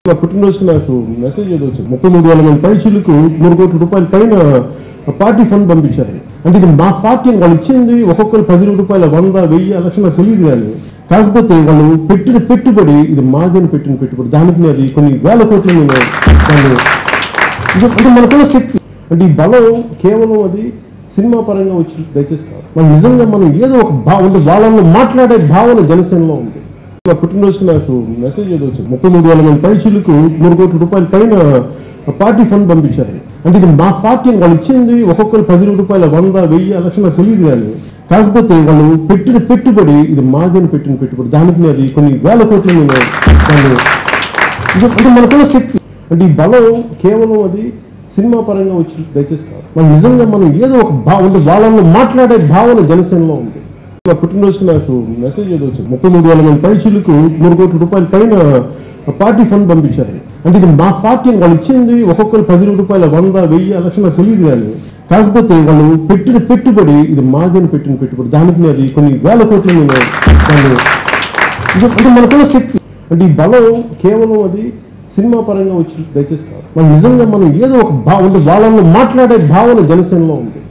నా పుట్టినరోజుకి నాకు మెసేజ్ ఏదో వచ్చింది ముప్పై మూడు వేల మంది పైచీలకు మూడు కోట్ల రూపాయల పైన పార్టీ ఫండ్ పంపించారు అంటే ఇది మా పార్టీ వాళ్ళు ఇచ్చింది ఒక్కొక్కరు పది రూపాయల వంద వెయ్యి లక్ష నాకు తెలియదు కానీ కాకపోతే వాళ్ళు పెట్టిన పెట్టుబడి ఇది మాది అని పెట్టిన పెట్టుబడి దానికి అది కొన్ని వేల కోట్లు నేను వాళ్ళు ఇది అంటే మనకున్న శక్తి అంటే ఈ బలం కేవలం అది సినిమా పరంగా వచ్చి దయచేసి కాదు మనం నిజంగా మనం ఏదో ఒక భావం అంటే వాళ్ళలో మాట్లాడే భావన జనసేనలో ఉంది నా పుట్టినరోజుకి నాకు మెసేజ్ ఏదో వచ్చింది ముప్పై మూడు వేల మంది పైచీలకు మూడు కోట్ల రూపాయల పైన పార్టీ ఫండ్ పంపించారు అంటే ఇది మా పార్టీ వాళ్ళు ఇచ్చింది ఒక్కొక్కరు పది రూపాయల వంద వెయ్యి లక్ష నాకు తెలియదు కానీ కాకపోతే వాళ్ళు పెట్టిన పెట్టుబడి ఇది మాది అని పెట్టిన పెట్టుబడి దానికి అది కొన్ని వేల కోట్లు నేను వాళ్ళు ఇది అంటే మనకున్న శక్తి అంటే ఈ బలం కేవలం అది సినిమా పరంగా వచ్చి దయచేసి కాదు మనం నిజంగా మనం ఏదో ఒక భావం అంటే వాళ్ళలో మాట్లాడే భావన జనసేనలో ఉంది నా పుట్టినరోజుకి నాకు మెసేజ్ ఏదో వచ్చింది ముప్పై మూడు వేల మంది పైచీలకు మూడు కోట్ల రూపాయల పైన పార్టీ ఫండ్ పంపించారు అంటే ఇది మా పార్టీ వాళ్ళు ఇచ్చింది ఒక్కొక్కరు పది రూపాయల వంద వెయ్యి లక్ష నాకు తెలియదు కానీ కాకపోతే వాళ్ళు పెట్టిన పెట్టుబడి ఇది మాది అని పెట్టిన పెట్టుబడి దానికి అది కొన్ని వేల కోట్లు నేను వాళ్ళు ఇది అంటే మనకున్న శక్తి అంటే ఈ బలం కేవలం అది సినిమా పరంగా వచ్చి దయచేసి కాదు మనం నిజంగా మనం ఏదో ఒక భావం అంటే వాళ్ళలో మాట్లాడే భావన జనసేనలో ఉంది